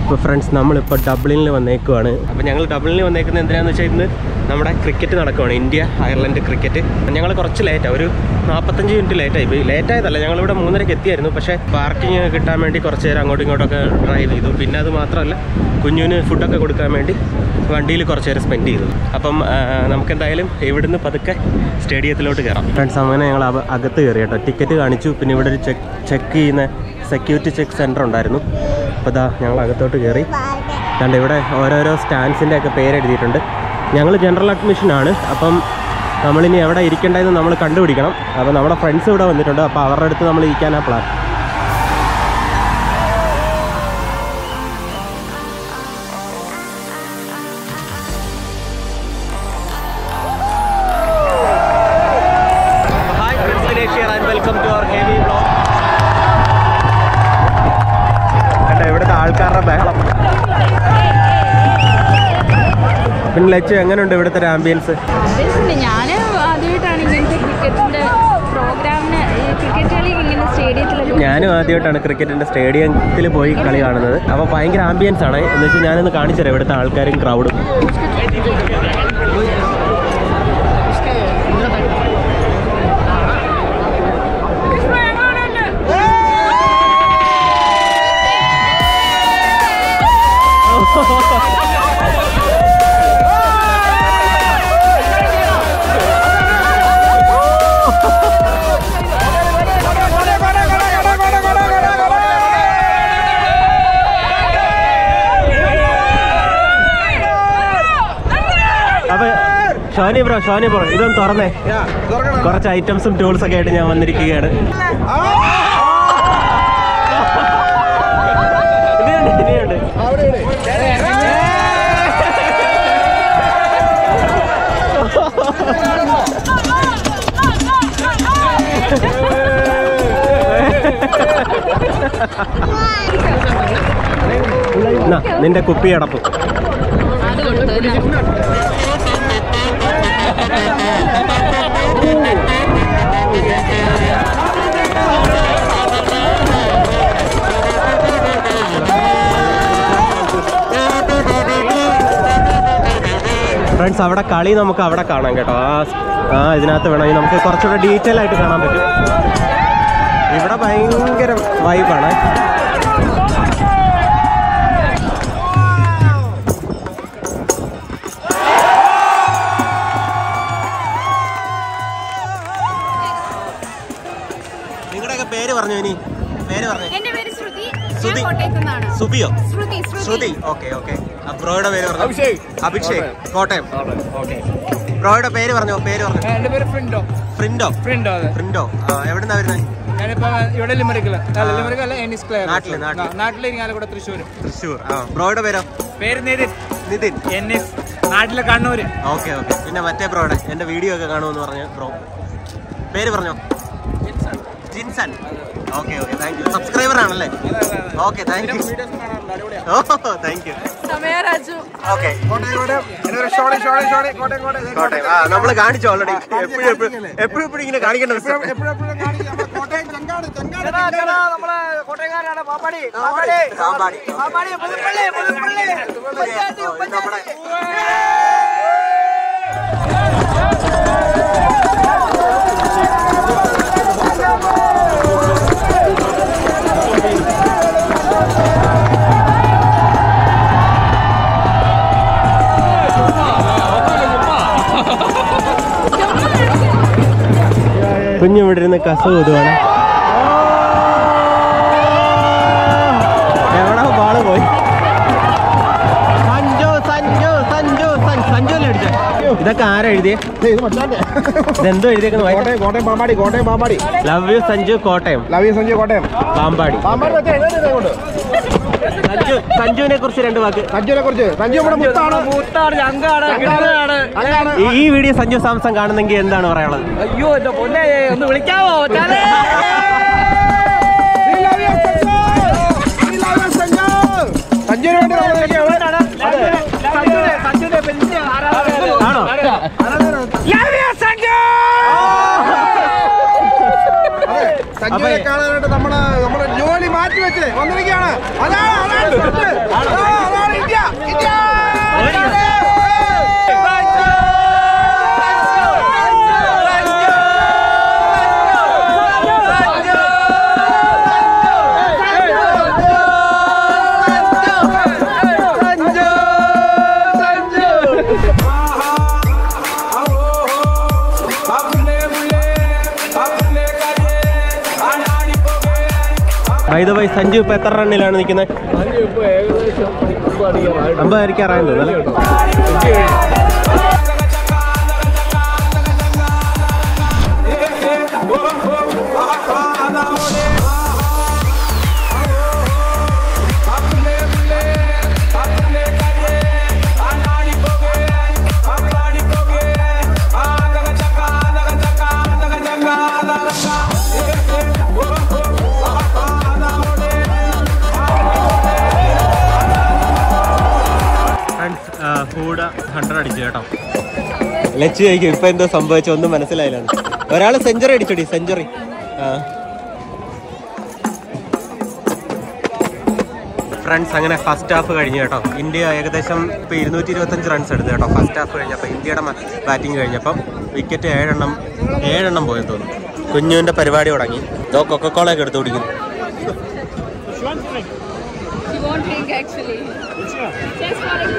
ഇപ്പോൾ ഫ്രണ്ട്സ് നമ്മളിപ്പോൾ ഡബ്ലിനിൽ വന്നേക്കുവാണ് അപ്പോൾ ഞങ്ങൾ ഡബ്ലിനിൽ വന്നേക്കുന്നത് എന്തിനാന്ന് വെച്ചാൽ ഇന്ന് നമ്മുടെ ക്രിക്കറ്റ് നടക്കുവാണ് ഇന്ത്യ അയർലൻഡ് ക്രിക്കറ്റ് ഞങ്ങൾ കുറച്ച് ലേറ്റാണ് ഒരു നാൽപ്പത്തഞ്ച് മിനിറ്റ് ലേറ്റായി പോയി ലേറ്റായതല്ല ഞങ്ങളിവിടെ മൂന്നരക്ക് എത്തിയായിരുന്നു പക്ഷേ പാർക്കിംഗ് കിട്ടാൻ വേണ്ടി കുറച്ച് നേരം അങ്ങോട്ടും ഇങ്ങോട്ടൊക്കെ ഡ്രൈവ് ചെയ്തു പിന്നെ അത് മാത്രമല്ല കുഞ്ഞുവിന് ഫുഡൊക്കെ കൊടുക്കാൻ വേണ്ടി വണ്ടിയിൽ കുറച്ച് നേരം സ്പെൻഡ് ചെയ്തു അപ്പം ആ, നമുക്കെന്തായാലും ഇവിടുന്ന് പതുക്കെ സ്റ്റേഡിയത്തിലോട്ട് കയറാം ഫ്രണ്ട്സ് അങ്ങനെ ഞങ്ങൾ അവ- അകത്ത് കയറി കേട്ടോ ടിക്കറ്റ് കാണിച്ചു പിന്നെ ഇവിടെ ഒരു ചെക്ക് ചെക്ക് ചെയ്യുന്ന സെക്യൂരിറ്റി ചെക്ക് സെൻറ്റർ ഉണ്ടായിരുന്നു അപ്പോൾ ഇതാ ഞങ്ങൾ അകത്തോട്ട് കയറി കണ്ട് ഇവിടെ ഓരോരോ സ്റ്റാൻഡ്സിൻ്റെ ഒക്കെ പേര് എഴുതിയിട്ടുണ്ട് ഞങ്ങൾ ജനറൽ അഡ്മിഷനാണ് അപ്പം നമ്മളിനി എവിടെ ഇരിക്കേണ്ടതെന്ന് നമ്മൾ കണ്ടുപിടിക്കണം അപ്പോൾ നമ്മുടെ ഫ്രണ്ട്സ് ഇവിടെ വന്നിട്ടുണ്ട് അപ്പോൾ അവരുടെ അടുത്ത് നമ്മൾ ഇരിക്കാനാ plan hi friends Dinesh here and welcome to our heavy blog കണ്ടോ ഇവിടുത്തെ ആൾക്കാരുടെ ബഹളം പിന്നെ ലച്ചു എങ്ങനെയുണ്ട് ഇവിടുത്തെ ഒരു ആംബിയൻസ് ഞാൻ ആദ്യമായിട്ടാണ് ഇങ്ങനത്തെ ക്രിക്കറ്റിന്റെ പ്രോഗ്രാമിന് ഈ ക്രിക്കറ്റ് കളി ഇങ്ങനെ സ്റ്റേഡിയത്തിലൊക്കെ ഞാനും ആദ്യമായിട്ടാണ് ക്രിക്കറ്റിന്റെ സ്റ്റേഡിയത്തിൽ പോയി കളി കാണുന്നത് അപ്പോൾ ഭയങ്കര ആംബിയൻസ് ആണ് എന്ന് വെച്ചാൽ ഞാനൊന്ന് കാണിച്ചു തരാം ഇവിടുത്തെ ആൾക്കാരും ക്രൗഡും അപ്പൊ ഷോനി ബ്രോ ഷോനി ബ്രോ ഇതൊന്ന് തുറന്നേ കുറച്ച് ഐറ്റംസും ടൂൾസ് ഒക്കെ ആയിട്ട് ഞാൻ വന്നിരിക്കുകയാണ് ഇനിയുണ്ട് ഇനിയുണ്ട് എന്നാ, നിന്റെ കുപ്പി അടപ്പ് അത് കൊടുത്തു ഫ്രണ്ട്സ് അവിടെ കളി നമുക്ക് അവിടെ കാണാം കേട്ടോ ആ ആ ഇതിനകത്ത് വേണമെങ്കിൽ നമുക്ക് കുറച്ചുകൂടെ ഡീറ്റെയിൽ ആയിട്ട് കാണാൻ പറ്റും ഇവിടെ ഭയങ്കര വൈബാണ് നിങ്ങളുടെയൊക്കെ പേര് പറഞ്ഞു ഇനി പേര് പറഞ്ഞു എന്റെ പേര് ശ്രുതി ശ്രുതി. ഞാൻ കോട്ടയത്ത് നിന്നാണ് സുബിയോ ശ്രുതി ശ്രുതി ഓക്കെ ഓക്കെ ബ്രോയുടെ പേര് പറഞ്ഞു അഭിഷേക് കോട്ടയം ഓക്കെ ബ്രോയുടെ പേര് പറഞ്ഞോ പേര് പറഞ്ഞു എന്റെ പേര് ഫ്രിൻഡോ ഫ്രിൻഡോ ഫ്രിൻഡോ അതെ ഫ്രിൻഡോ ആ, എവിടുന്നാ വരുന്നത് ഞാനിപ്പോ ഇവിടെ ലിമറിക്കല് അല്ല ലിമറിക്കൽ അല്ല എൻ ക്ലെയർ നാട്ടില്, നാട്ടില്. നാട്ടില് ഇരിങ്ങാലക്കുട തൃശ്ശൂര് തൃശ്ശൂർ ആ ബ്രോയുടെ പേരോ പേര് നിതിൻ നിതിൻ എൻ എസ് നാട്ടിലെ കണ്ണൂര് ഓക്കെ ഓക്കെ പിന്നെ മറ്റേ ബ്രോയുടെ എൻ്റെ വീഡിയോ ഒക്കെ കാണുമെന്ന് പറഞ്ഞു ബ്രോ പേര് പറഞ്ഞോ Jinson okay okay thank you subscriber ആണല്ലേ okay thank you oh thank you സമയ രാജു ഓക്കെ ഷോളി ഷോളി ഷോളി കോട്ടയം കോട്ടയം ആ നമ്മൾ കാണിച്ചു ഓൾറെഡി എപ്പോഴും എപ്പോഴും എപ്പോഴും എപ്പോഴും ഇങ്ങനെ കാണിക്കേണ്ട നമ്മളെ കോട്ടയംകാരാണ് പാപ്പാടി പാപ്പാടി സാമ്പാടി പാപ്പാടി പുതുപ്പള്ളി പുതുപ്പള്ളി നമ്മുടെ കുഞ്ഞു ഇവിടെ ഇരുന്ന് കസ ഊതുവാണ് എവിടെ ബാള് പോയി സഞ്ജു സഞ്ജു സഞ്ജു സഞ്ജു സഞ്ജു അല്ലേ അടിച്ചേ ഇതൊക്കെ ആരാ എഴുതിയേ ഇതെന്തോ എഴുതിയേക്കുന്നു Kottayam Kottayam Pampady Kottayam Pampady love you Sanju Kottayam love you Sanjay Kottayam Pampady Pampady വെച്ചാൽ എഴുതുന്നത് കൊണ്ട് സഞ്ജു സഞ്ജുവിനെ കുറിച്ച് രണ്ട് വാക്ക് സഞ്ജുവിനെ കുറിച്ച് സഞ്ജു നമ്മുടെ മുത്താണ് മൂത്താണ് ചങ്കാണ് കിടന്നാണ് അങ്ങാണ് ഈ- ഈ വീഡിയോ സഞ്ജു സാംസൺ കാണുന്നെങ്കിൽ എന്താണ് പറയാനുള്ളത് അയ്യോ എന്റെ പൊന്നെ ഒന്ന് വിളിക്കാവോ ചാലേ We love you, Sanju. We love you, Sanju. സഞ്ജുവിന് വേണ്ടി നമ്മൾ വിളിക്കുകയാണ്. സഞ്ജുനെ സഞ്ജുനെ വലിയ ആരാധന ആണോ അതെ, സഞ്ജുവിനെ കാണാനായിട്ട് നമ്മള് നമ്മള് ജോലി മാറ്റി വെച്ച് വന്നിരിക്കുകയാണ് അതാണ് അതാണ് സഞ്ജു. അതാണ് ഇത് പോയി സഞ്ജു ഇപ്പൊ എത്ര റണ്ണിലാണ് നിൽക്കുന്നത് അമ്പതായിരിക്കും അറിയാൻ തോന്നുന്നു ഫൂഡ് ഹൺഡ്രഡ് അടിച്ചു കേട്ടോ ലച്ച് ചോദിക്കും ഇപ്പൊ എന്തോ സംഭവിച്ചു ഒന്നും മനസ്സിലായില്ലാണ് ഒരാള് സെഞ്ചുറി അടിച്ചോടി സെഞ്ചുറി ഫ്രണ്ട്സ് അങ്ങനെ ഫസ്റ്റ് ഹാഫ് കഴിഞ്ഞു കേട്ടോ ഇന്ത്യ ഏകദേശം ഇപ്പൊ ഇരുന്നൂറ്റി ഇരുപത്തഞ്ച് റൺസ് എടുത്തു കേട്ടോ ഫസ്റ്റ് ഹാഫ് കഴിഞ്ഞപ്പോൾ ഇന്ത്യയുടെ ബാറ്റിംഗ് കഴിഞ്ഞപ്പം വിക്കറ്റ് ഏഴെണ്ണം ഏഴെണ്ണം പോയെന്ന് തോന്നുന്നു കുഞ്ഞുവിന്റെ പരിപാടി തുടങ്ങി ഇതോ കൊക്കക്കോളയൊക്കെ എടുത്ത് കുടിക്കുന്നു She won't drink actually. Just for a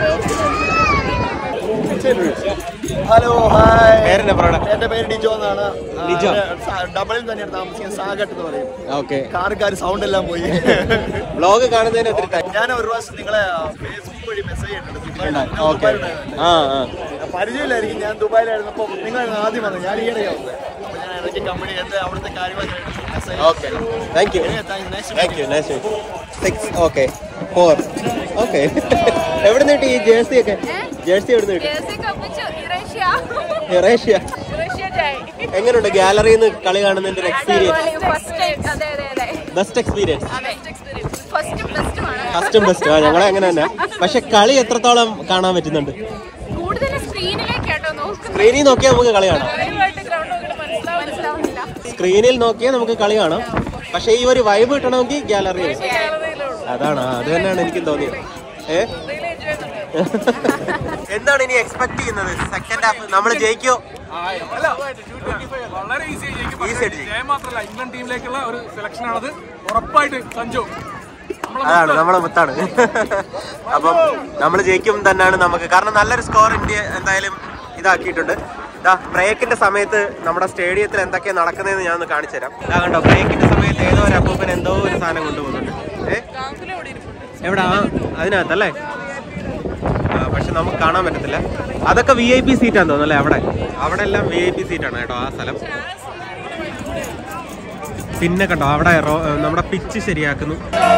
hello hi പേരെന്നെ പറയടാ എന്റെ പേര് ഡിജോ എന്നാണ് ഡിജോ. ഡബിളിൽ തന്നെയാണ് താമസിക്കുന്നത് സാഗട്ട് എന്ന് പറയും ഓക്കെ കാറുകാർ സൗണ്ട് എല്ലാം പോയി വ്ലോഗ് കാണുന്നതിന് ഒത്തിരി ടൈം ഞാൻ ഒരു പ്രാവശ്യം നിങ്ങളെ ഫേസ്ബുക്ക് വഴി മെസ്സേജ് ചെയ്തിട്ടുണ്ട് ഞാൻ ഓക്കെ ദുബായിലുണ്ടായിരുന്നു. ആ ആ പരിചയമില്ലായിരിക്കും ഞാൻ ദുബായിലായിരുന്നപ്പോ നിങ്ങളായിരുന്നു ആദ്യം വന്നത് ഞാൻ ഈയിടെയാവുന്നത് അപ്പൊ ഞാൻ ഇടയ്ക്ക് കമ്പനി എന്റെ അവിടുത്തെ കാര്യങ്ങളൊക്കെ message okay thank you thank thank you nice six okay four okay എവിടെ നിന്ന് കിട്ടി ഈ ജേഴ്സി ഒക്കെ ജേഴ്സി എവിടെ നിന്ന് കിട്ടി Jersey കപ്പിച്ചു ഇറേഷ്യ റേഷ്യ ഇറേഷ്യ ജയ് എങ്ങനെയുണ്ട് ഗാലറിയിൽ നിന്ന് കളി കാണുന്നതിന്റെ ഒരു എക്സ്പീരിയൻസ് ഫസ്റ്റ് ടൈം അതെ അതെ അതെ ബെസ്റ്റ് എക്സ്പീരിയൻസ് അതെ ഫസ്റ്റും ബെസ്റ്റുമാണ് ഫസ്റ്റും ബെസ്റ്റ് ആ ഞങ്ങളെ അങ്ങനെ തന്നെ പക്ഷെ കളി എത്രത്തോളം കാണാൻ പറ്റുന്നുണ്ട് കൂടുതൽ സ്ക്രീനിലേക്ക് കേട്ടോ നോക്കുന്നത് സ്ക്രീനിൽ നോക്കിയാൽ നമുക്ക് കളി കാണാം ലൈവായിട്ട് ഗ്രൗണ്ട് നോക്കിയിട്ട് മനസ്സിലാവുന്നില്ല സ്ക്രീനിൽ നോക്കിയാൽ നമുക്ക് കളി കാണാം പക്ഷെ ഈ ഒരു വൈബ് കിട്ടണമെങ്കിൽ ഗാലറി അതാണ് ആ, അത് തന്നെയാണ് എനിക്കും തോന്നിയത് ഏ എന്താണ് ഇനി എക്സ്പെക്ട് ചെയ്യുന്നത് സെക്കൻഡ് ഹാഫ് നമ്മൾ ജയിക്കോ വളരെ ഈസി Easy ആയിട്ട് ചെയ്യും. ജയം മാത്രമല്ല ഇന്ത്യൻ ടീമിലേക്കുള്ള ഒരു സെലക്ഷൻ ആണത് ഉറപ്പായിട്ട് സഞ്ജു അതാണ് നമ്മളെ മുത്താണ് അപ്പം നമ്മൾ ജയിക്കും തന്നെയാണ് നമുക്ക് കാരണം നല്ലൊരു സ്കോർ ഇന്ത്യ എന്തായാലും ഇതാക്കിയിട്ടുണ്ട് ഇതാ ബ്രേക്കിന്റെ സമയത്ത് നമ്മുടെ സ്റ്റേഡിയത്തിൽ എന്തൊക്കെയാണ് നടക്കുന്നതെന്ന് ഞാൻ ഒന്ന് കാണിച്ചു തരാം ഇതാ കണ്ടോ ബ്രേക്കിന്റെ സമയത്ത് ഏതോ ഒരു അപ്പൂപ്പൻ എന്തോ ഒരു സാധനം കൊണ്ടുപോകുന്നുണ്ട് ഏ എവിടെ ആ അതിനകത്തല്ലേ ആ, പക്ഷെ നമുക്ക് കാണാൻ പറ്റത്തില്ല അതൊക്കെ വി ഐ പി സീറ്റാന്ന് തോന്നുന്നു അല്ലേ അവിടെ അവിടെ എല്ലാം വി ഐ പി സീറ്റാണ് കേട്ടോ ആ സ്ഥലം പിന്നെ കണ്ടോ അവിടെ റോ- നമ്മുടെ പിച്ച് ശരിയാക്കുന്നു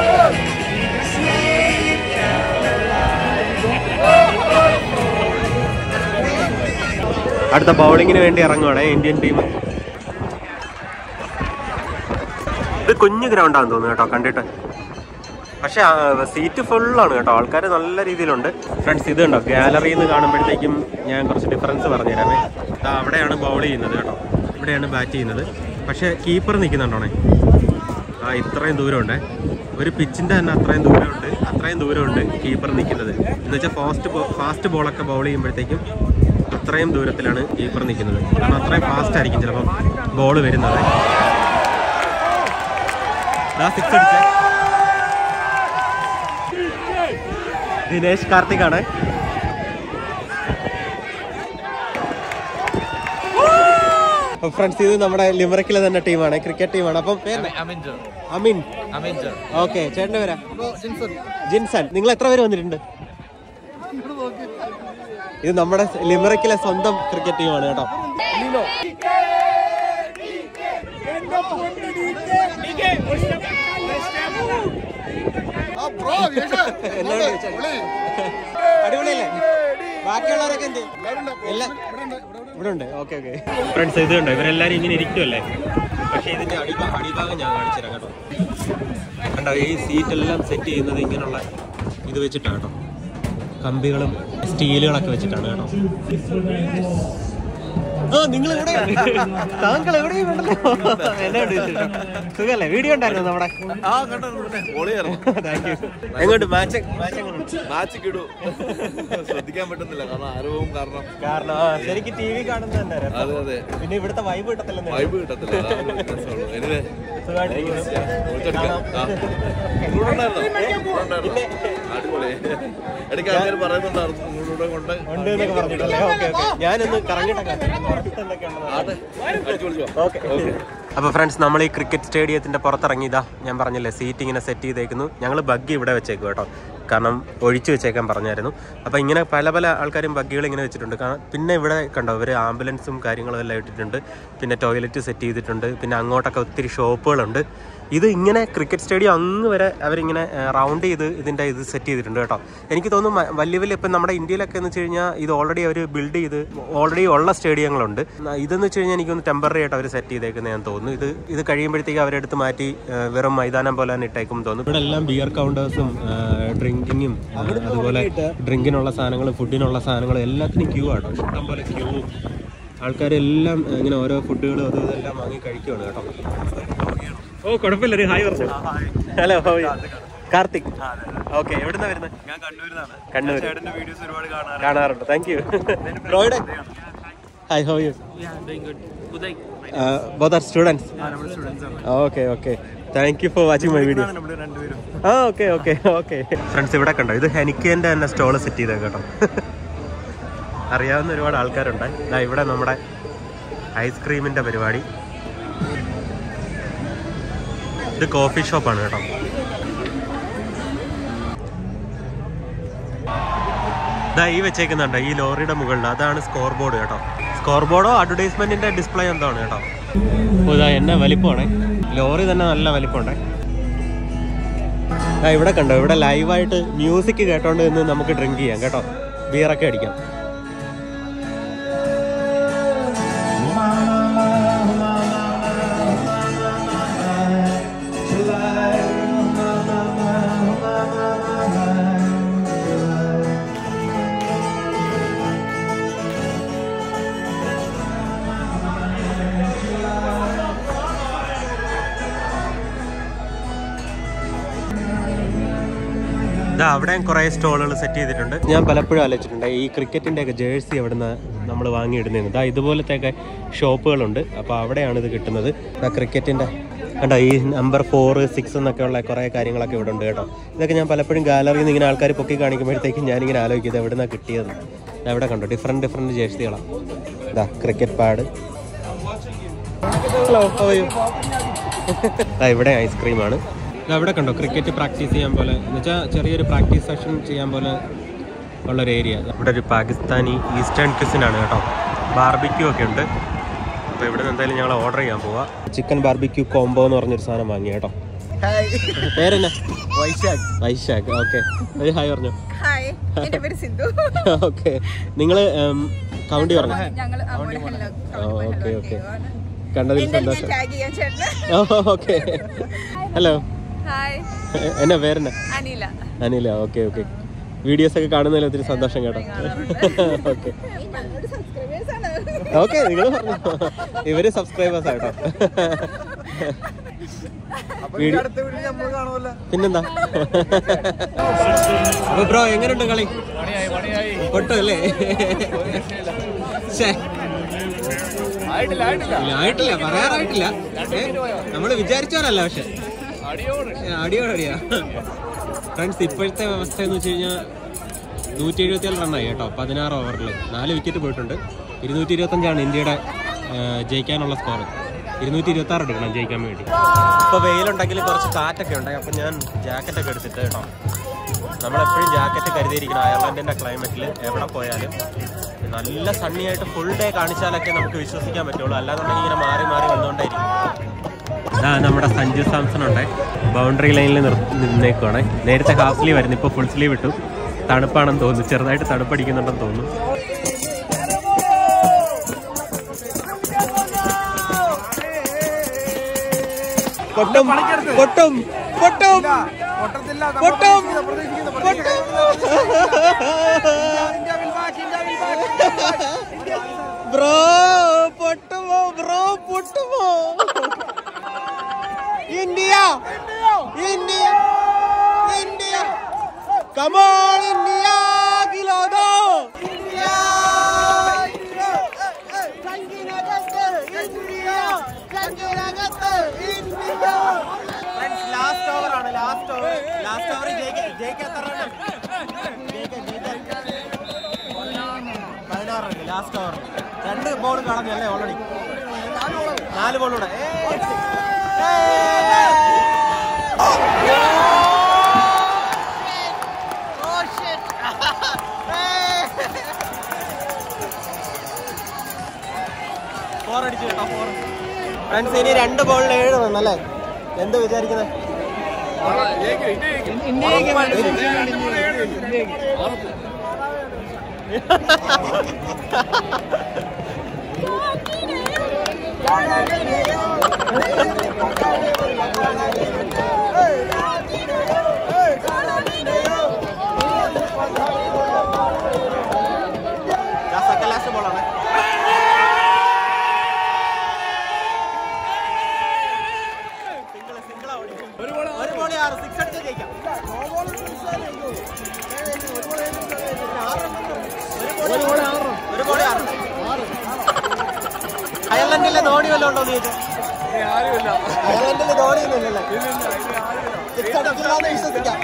അടുത്ത ബൗളിങ്ങിന് വേണ്ടി ഇറങ്ങുവാണ് ഇന്ത്യൻ ടീം ഇത് കുഞ്ഞു ഗ്രൗണ്ടാന്ന് തോന്നുന്നു കേട്ടോ കണ്ടിട്ട് പക്ഷെ സീറ്റ് ഫുള്ളാണ് കേട്ടോ ആൾക്കാർ നല്ല രീതിയിലുണ്ട് ഫ്രണ്ട്സ് ഇത് കണ്ടോ ഗാലറിയിൽ നിന്ന് കാണുമ്പോഴത്തേക്കും ഞാൻ കുറച്ച് ഡിഫറൻസ് പറഞ്ഞുതരാമേ ദാ അവിടെയാണ് ബൗൾ ചെയ്യുന്നത് കേട്ടോ ഇവിടെയാണ് ബാറ്റ് ചെയ്യുന്നത് പക്ഷേ കീപ്പർ നിൽക്കുന്നുണ്ടോണേ ആ ഇത്രയും ദൂരമുണ്ട് ഒരു പിച്ചിൻ്റെ തന്നെ അത്രയും ദൂരമുണ്ട് അത്രയും ദൂരമുണ്ട് കീപ്പർ നിൽക്കുന്നത് എന്ന് വെച്ചാൽ ഫാസ്റ്റ് ഫാസ്റ്റ് ബോളൊക്കെ ബൗൾ ചെയ്യുമ്പോഴത്തേക്കും അത്രയും ദൂരത്തിലാണ് കീപ്പർ നിൽക്കുന്നത് കാരണം അത്രയും ഫാസ്റ്റ് ആയിരിക്കും ചിലപ്പം ബോൾ വരുന്നത് സിക്സ് അടിച്ചേ ദിനേശ് കാർത്തിക് ആണ് ഫ്രണ്ട്സ് ഇത് നമ്മുടെ ലിമറക്കിലെ തന്നെ ടീമാണ് ക്രിക്കറ്റ് ടീമാണ് അപ്പം പേര് അമിൻ ഓക്കെ ചേട്ടൻ്റെ പേരാ ജിൻസൺ നിങ്ങൾ എത്ര പേര് വന്നിട്ടുണ്ട് ഇത് നമ്മുടെ ലിമറക്കിലെ സ്വന്തം ക്രിക്കറ്റ് ടീമാണ് കേട്ടോ എന്നോട് ചോദിച്ചാ മതി. അടിപൊളിയല്ലേ ബാക്കിയുള്ളവരൊക്കെ എന്ത് എല്ലാം ഇവിടെ ഉണ്ട് ഓക്കെ ഓക്കെ ഫ്രണ്ട്സ് ഇത് കണ്ടോ ഇവരെല്ലാരും ഇങ്ങനെ ഇരിക്കുമല്ലേ പക്ഷേ ഇതിന്റെ അടിഭാ- അടിഭാഗം ഞാൻ കാണിച്ചു തരാം കേട്ടോ കണ്ടോ ഈ സീറ്റ് എല്ലാം സെറ്റ് ചെയ്യുന്നത് ഇങ്ങനെയുള്ള ഇത് വെച്ചിട്ടാണ് കേട്ടോ കമ്പികളും സ്റ്റീലുകളൊക്കെ വെച്ചിട്ടാണ് കേട്ടോ ആ നിങ്ങൾ എവിടെ താങ്കൾ എവിടെയും ഉണ്ടല്ലോ എന്നാണ്ട് വിശേഷം സുഖല്ലേ വീഡിയോ ഉണ്ടായിരുന്നു നമ്മുടെ താങ്ക് യു എങ്ങോട്ട് മാച്ച് മാച്ച് എങ്ങോട്ട് മാച്ച് കിടു ശ്രദ്ധിക്കാൻ പറ്റുന്നില്ല കാരണം ആരവവും കാരണം കാരണം ആ, ശരിക്കും ടി വി കാണുന്നത് തന്നെ രസം. അതെ അതെ പിന്നെ ഇവിടുത്തെ വൈബ് കിട്ടത്തില്ലെന്ന് വൈബ് കിട്ടത്തില്ല അതാണ് രസമുള്ളൂ. Anyway, സുഖമായിട്ടിരിക്കുന്നു. വിളിച്ചെടുക്കാം. ആ. ഇവിടെ ഉണ്ടായിരുന്നോ? ഇവിടെ ഉണ്ടായിരുന്നോ? അടിപൊളി ഇടയ്ക്ക് ആൾക്കാർ പറയുന്നുണ്ടായിരുന്നു നിങ്ങളുടെ കൊണ്ട് ഉണ്ട് എന്നൊക്കെ പറഞ്ഞിട്ടല്ലേ ഓക്കെ ഓക്കെ ഞാനൊന്ന് കറങ്ങിട്ടൊക്കെ ആട്ടെ അടിച്ചു വിളിച്ചോ ഓക്കെ അപ്പോൾ ഫ്രണ്ട്സ് നമ്മൾ ഈ ക്രിക്കറ്റ് സ്റ്റേഡിയത്തിൻ്റെ പുറത്തിറങ്ങിയതാ ഞാൻ പറഞ്ഞില്ലേ സീറ്റ് ഇങ്ങനെ സെറ്റ് ചെയ്തേക്കുന്നു ഞങ്ങൾ ബഗ്ഗി ഇവിടെ വെച്ചേക്കും കേട്ടോ കാരണം ഒഴിച്ചു വെച്ചേക്കാൻ പറഞ്ഞായിരുന്നു അപ്പോൾ ഇങ്ങനെ പല പല ആൾക്കാരും ബഗ്ഗികൾ ഇങ്ങനെ വെച്ചിട്ടുണ്ട് കാരണം പിന്നെ ഇവിടെ കണ്ടോ ഇവർ ആംബുലൻസും കാര്യങ്ങളും എല്ലാം ഇട്ടിട്ടുണ്ട് പിന്നെ ടോയ്ലറ്റ് സെറ്റ് ചെയ്തിട്ടുണ്ട് പിന്നെ അങ്ങോട്ടൊക്കെ ഒത്തിരി ഷോപ്പുകളുണ്ട് ഇത് ഇങ്ങനെ ക്രിക്കറ്റ് സ്റ്റേഡിയം അങ്ങ് വരെ അവരിങ്ങനെ റൗണ്ട് ചെയ്ത് ഇതിൻ്റെ ഇത് സെറ്റ് ചെയ്തിട്ടുണ്ട് കേട്ടോ എനിക്ക് തോന്നുന്നു മ- വലിയ വലിയ ഇപ്പം നമ്മുടെ ഇന്ത്യയിലൊക്കെ എന്ന് വെച്ച് കഴിഞ്ഞാൽ ഇത് ഓൾറെഡി അവർ ബിൽഡ് ചെയ്ത് ഓൾറെഡി ഉള്ള സ്റ്റേഡിയങ്ങളുണ്ട് ന- ഇതെന്ന് വെച്ച് കഴിഞ്ഞാൽ എനിക്കൊന്ന് ടെമ്പററി ആയിട്ട് അവർ സെറ്റ് ചെയ്തേക്കുന്നത് ഞാൻ തോന്നുന്നു ഇത് ഇത് കഴിയുമ്പോഴത്തേക്ക് അവരെടുത്ത് മാറ്റി ആ, വെറും മൈതാനം പോലെ തന്നെ ഇട്ടേക്കും തോന്നുന്നു ഇവിടെ എല്ലാം ബിയർ കൗണ്ടേഴ്സും ഡ്രിങ്കിങ്ങും അതുപോലെ ഡ്രിങ്കിനുള്ള സാധനങ്ങളും ഫുഡിനുള്ള സാധനങ്ങളും എല്ലാത്തിനും ക്യൂ ആട്ടോ ഇഷ്ടം പോലെ ക്യൂ ആൾക്കാരെല്ലാം ആ, ഇങ്ങനെ ഓരോ ഫുഡുകളും അതും ഇതെല്ലാം വാങ്ങി കഴിക്കുവാണ് കേട്ടോ ഓ കുഴപ്പമില്ല ഒരു ഹായ് പറഞ്ഞു ഹലോ കാർത്തിക് ഓക്കെ എവിടുന്നാ വരുന്നത് ഞാൻ കണ്ണൂരിന്നാണ് കണ്ണൂർ ചേട്ടന്റെ വീഡിയോസ് ഒരുപാട് കാണാറ് കാണാറുണ്ട് താങ്ക് യു ബ്രോയുടെ hi how you both are students നമ്മുടെ സ്റ്റുഡൻസ് ആണ് okay okay thank you for watching my video നമ്മള് രണ്ടുപേരും ആ ഓക്കെ ഓക്കെ ഓക്കെ ഫ്രണ്ട്സ് ഇവിടെ കണ്ടോ ഇത് ഹെനിക്കേൻ്റെ തന്നെ സ്റ്റോൾ സെറ്റ് ചെയ്തേ കേട്ടോ അറിയാവുന്ന ഒരുപാട് ആൾക്കാരുണ്ട് ദാ ഇവിടെ നമ്മുടെ ഐസ്ക്രീമിൻ്റെ പരിപാടി ഇത് കോഫി ഷോപ്പാണ് കേട്ടോ ഇതാ ഈ വെച്ചേക്കുന്നുണ്ട് ഈ ലോറിയുടെ മുകളിൽ അതാണ് സ്കോർ ബോർഡ് കേട്ടോ സ്കോർ ബോർഡോ അഡ്വർടൈസ്മെന്റിന്റെ ഡിസ്പ്ലേ എന്തോ ആണ് കേട്ടോ ഓ, ഇതാ എന്നെ വലിപ്പമാണേ ലോറി തന്നെ നല്ല വലിപ്പമുണ്ടേ ആ ഇവിടെ കണ്ടോ ഇവിടെ ലൈവായിട്ട് മ്യൂസിക് കേട്ടോണ്ട് നിന്ന് നമുക്ക് ഡ്രിങ്ക് ചെയ്യാം കേട്ടോ ബിയറൊക്കെ അടിക്കാം ഇതാ അവിടെ കുറേ സ്റ്റോളുകൾ സെറ്റ് ചെയ്തിട്ടുണ്ട് ഞാൻ പലപ്പോഴും ആലോചിച്ചിട്ടുണ്ട് ഈ ക്രിക്കറ്റിൻ്റെ ഒക്കെ ജേഴ്സി അവിടുന്ന് നമ്മൾ വാങ്ങിയിടുന്നതെന്ന് ഇതാ ഇതുപോലത്തെയൊക്കെ ഷോപ്പുകളുണ്ട് അപ്പോൾ അവിടെയാണ് ഇത് കിട്ടുന്നത് ഇതാ ക്രിക്കറ്റിൻ്റെ കണ്ടോ ഈ നമ്പർ ഫോർ സിക്സ് എന്നൊക്കെ ഉള്ള കുറേ കാര്യങ്ങളൊക്കെ ഇവിടെ ഉണ്ട് കേട്ടോ ഇതൊക്കെ ഞാൻ പലപ്പോഴും ഗാലറിയിൽ നിന്ന് ഇങ്ങനെ ആൾക്കാർ പൊക്കി കാണിക്കുമ്പോഴത്തേക്കും ഞാനിങ്ങനെ ആലോചിക്കും ഇത് എവിടുന്നാണ് കിട്ടിയത് ദാ ഇവിടെ കണ്ടോ ഡിഫറെൻറ്റ് ഡിഫറെൻറ്റ് ജേഴ്സികളാണ് ഇതാ ക്രിക്കറ്റ് പാഡ് ഹലോ ഇവിടെ ഐസ്ക്രീമാണ് ഇത് അവിടെ കണ്ടോ ക്രിക്കറ്റ് പ്രാക്ടീസ് ചെയ്യാൻ പോലെ എന്ന് വെച്ചാൽ ചെറിയൊരു പ്രാക്ടീസ് സെഷൻ ചെയ്യാൻ പോലെ ഉള്ളൊരു ഏരിയ ഇവിടെ ഒരു പാകിസ്ഥാനി ഈസ്റ്റേൺ ക്വിസിനാണ് കേട്ടോ ബാർബിക്യൂ ഒക്കെ ഉണ്ട് അപ്പോൾ ഇവിടെ നിന്ന് എന്തായാലും ഞങ്ങൾ ഓർഡർ ചെയ്യാൻ പോവാ ചിക്കൻ ബാർബിക്യൂ കോംബോ എന്ന് പറഞ്ഞൊരു സാധനം വാങ്ങി കേട്ടോ പേരെന്നാ വൈശാഖ് വൈശാഖ് ഓക്കെ ഒരു ഹായ് പറഞ്ഞു ഹായ് എന്റെ പേര് സിന്ധു ഓക്കെ നിങ്ങൾ കൗണ്ടി പറഞ്ഞു ഞങ്ങൾ ഓക്കെ ഓക്കെ കണ്ടതിൽ സന്തോഷം ടാഗ് ചെയ്യാൻ ചേട്ടന് ഓക്കെ ഹലോ ഹായ് എന്നാ പേരെന്നാ Anila Anila okay okay videos ഒക്കെ കാണുന്നതിൽ ഒത്തിരി സന്തോഷം കേട്ടോ ഓക്കെ സബ്സ്ക്രൈബേഴ്സ് ആണ് ഓക്കെ നിങ്ങൾ പറഞ്ഞു ഇവര് സബ്സ്ക്രൈബേഴ്സ് കേട്ടോ വീഡിയോ പിന്നെന്താ അപ്പൊ ബ്രോ എങ്ങനെയുണ്ട് കളി പൊട്ടും അല്ലേ ശ്ശേ. ഇല്ല, ആയിട്ടില്ല പറയാറായിട്ടില്ല ഏ, നമ്മള് വിചാരിച്ചവരല്ല പക്ഷെ അടിയോടടിയാ ഫ്രണ്ട്സ് ഇപ്പോഴത്തെ അവസ്ഥ എന്ന് വെച്ച് കഴിഞ്ഞാൽ നൂറ്റി എഴുപത്തിയേഴ് റണ്ണായി കേട്ടോ പതിനാറ് ഓവറിൽ നാല് വിക്കറ്റ് പോയിട്ടുണ്ട് ഇരുന്നൂറ്റി ഇരുപത്തഞ്ചാണ് ഇന്ത്യയുടെ ആ, ജയിക്കാനുള്ള സ്കോർ ഇരുന്നൂറ്റി ഇരുപത്തി ആറ് എടുക്കണം ജയിക്കാൻ വേണ്ടി ഇപ്പോൾ വെയിലുണ്ടെങ്കിൽ കുറച്ച് കാറ്റൊക്കെ ഉണ്ട് അപ്പം ഞാൻ ജാക്കറ്റൊക്കെ എടുത്തിട്ട് കേട്ടോ നമ്മളെപ്പോഴും ജാക്കറ്റ് കരുതിയിരിക്കണം അയർലൻഡിൻ്റെ ക്ലൈമറ്റിൽ എവിടെ പോയാലും നല്ല സണ്ണി ആയിട്ട് ഫുൾ ഡേ കാണിച്ചാലൊക്കെ നമുക്ക് വിശ്വസിക്കാൻ പറ്റുള്ളൂ അല്ലാന്നുണ്ടെങ്കിൽ ഇങ്ങനെ മാറി മാറി വന്നുകൊണ്ടായിരിക്കും ഇതാ നമ്മുടെ സഞ്ജു സാംസൺ ഉണ്ട് ബൗണ്ടറി ലൈനിൽ നിന്നേക്കുവാണ് നേരത്തെ ഹാഫ് സ്ലീവ് ആയിരുന്നു ഇപ്പോൾ ഫുൾ സ്ലീവ് ഇട്ടു തണുപ്പാണെന്ന് തോന്നുന്നു ചെറുതായിട്ട് തണുപ്പടിക്കുന്നുണ്ടെന്ന് തോന്നുന്നു കൊട്ടും കൊട്ടും കൊട്ടും കൊട്ടും കൊട്ടും ബ്രോ പൊട്ടുമോ ബ്രോ പൊട്ടുമോ India India India come on India കിലോദോ ഇന്ത്യ ലാസ്റ്റ് ഓവർ ആണ് ലാസ്റ്റ് ഓവർ ലാസ്റ്റ് ഓവർ ജയിക്കാൻ പതിനാറ് റൺ ലാസ്റ്റ് ഓവർ രണ്ട് ബോൾ കളഞ്ഞല്ലേ ഓൾറെഡി നാല് ബോളൂടെ ഫ്രണ്ട്സ് ഇനി രണ്ട് ബോളിൽ ഏഴ് റണ്ണല്ലേ എന്ത് വിചാരിക്കുന്നത് സെക്കൻഡ് ലാസ്റ്റ് ബോളാണ് ഒരു ബോളി ആറ് സിക്സ് അടിച്ച് ജയിക്കാം ഒരു ബോളി ആറ് അയർലൻഡിലെ ധോണി വല്ലതും ഉണ്ടോ എന്ന് ചോദിച്ചു അയർലൻഡിലെ ധോണി ഒന്നും ഇല്ലല്ലേ സിക്സ് അടിക്കില്ലാന്ന് വിശ്വസിക്കാം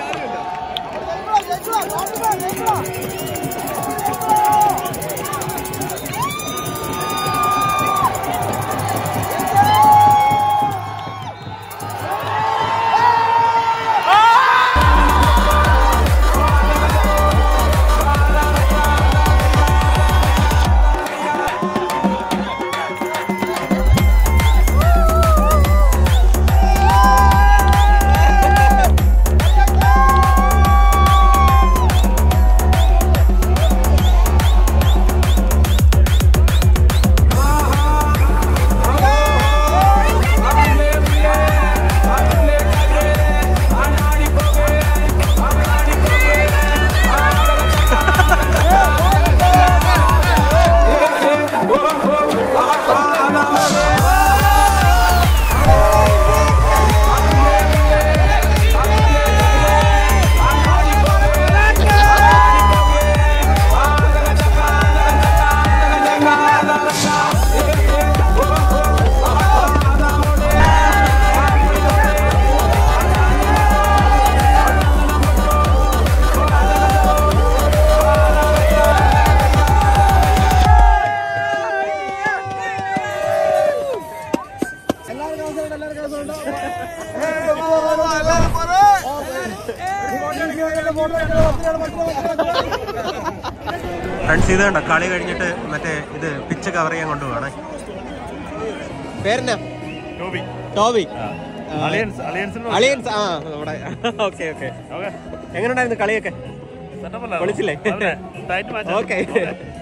ഫ്രണ്ട്സ് ഇത് കണ്ടോ കളി കഴിഞ്ഞിട്ട് മറ്റേ ഇത് പിച്ച് കവർ ചെയ്യാൻ കൊണ്ടുപോവാണേ പേരെന്നാ ടോബി ടോബി അലയൻസ് അലയൻസിന് അളിയൻസ് ആ നമ്മുടെ ഓക്കെ ഓക്കെ ഓക്കെ എങ്ങനെയുണ്ടായിരുന്നു കളിയൊക്കെ സെറ്റപ്പ് വിളിച്ചില്ലേ? Tight match okay